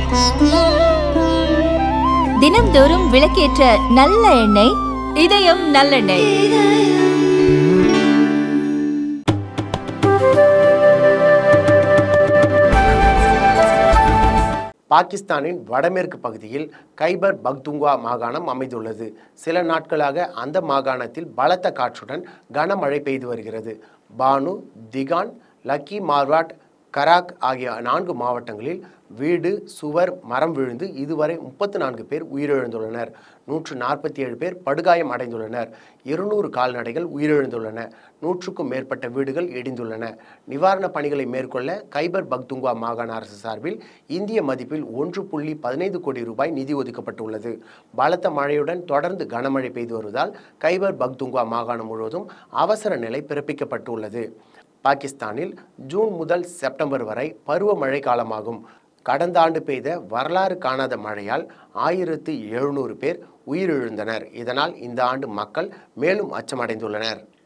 தினம்தோறும் விளக்கேற்ற நல்ல எண்ணெய் இதயம் நல்லெண்ணெய் பாகிஸ்தானின் வடமேற்கு பகுதியில் கைபர் பக்துங்கா மாகாணம் அமைந்துள்ளது சில நாட்களாக அந்த மாகாணத்தில் பலத்த காற்றுடன் கனமழை பெய்து வருகிறது பானு திகான் லக்கி மார்வாட் கராக் ஆகிய நான்கு மாவட்டங்களில் வீடு சுவர் மரம் விழுந்து இதுவரை முப்பத்து நான்கு பேர் உயிரிழந்துள்ளனர் நூற்று நாற்பத்தி ஏழு பேர் படுகாயம் அடைந்துள்ளனர் இருநூறு கால்நடைகள் உயிரிழந்துள்ளன நூற்றுக்கும் மேற்பட்ட வீடுகள் இடிந்துள்ளன நிவாரணப் பணிகளை மேற்கொள்ள கைபர் பக்துங்கா மாகாண அரசு சார்பில் இந்திய மதிப்பில் ஒன்று புள்ளி பதினைந்து கோடி ரூபாய் நிதி ஒதுக்கப்பட்டுள்ளது பலத்த மழையுடன் தொடர்ந்து கனமழை பெய்து வருவதால் கைபர் பக்துங்கா மாகாணம் முழுவதும் அவசர நிலை பிறப்பிக்கப்பட்டுள்ளது பாகிஸ்தானில் ஜூன் முதல் செப்டம்பர் வரை பருவமழை காலமாகும் கடந்த ஆண்டு பெய்த வரலாறு காணாத மழையால் ஆயிரத்து எழுநூறு பேர் உயிரிழந்தனர் இதனால் இந்த ஆண்டு மக்கள் மேலும் அச்சமடைந்துள்ளனர்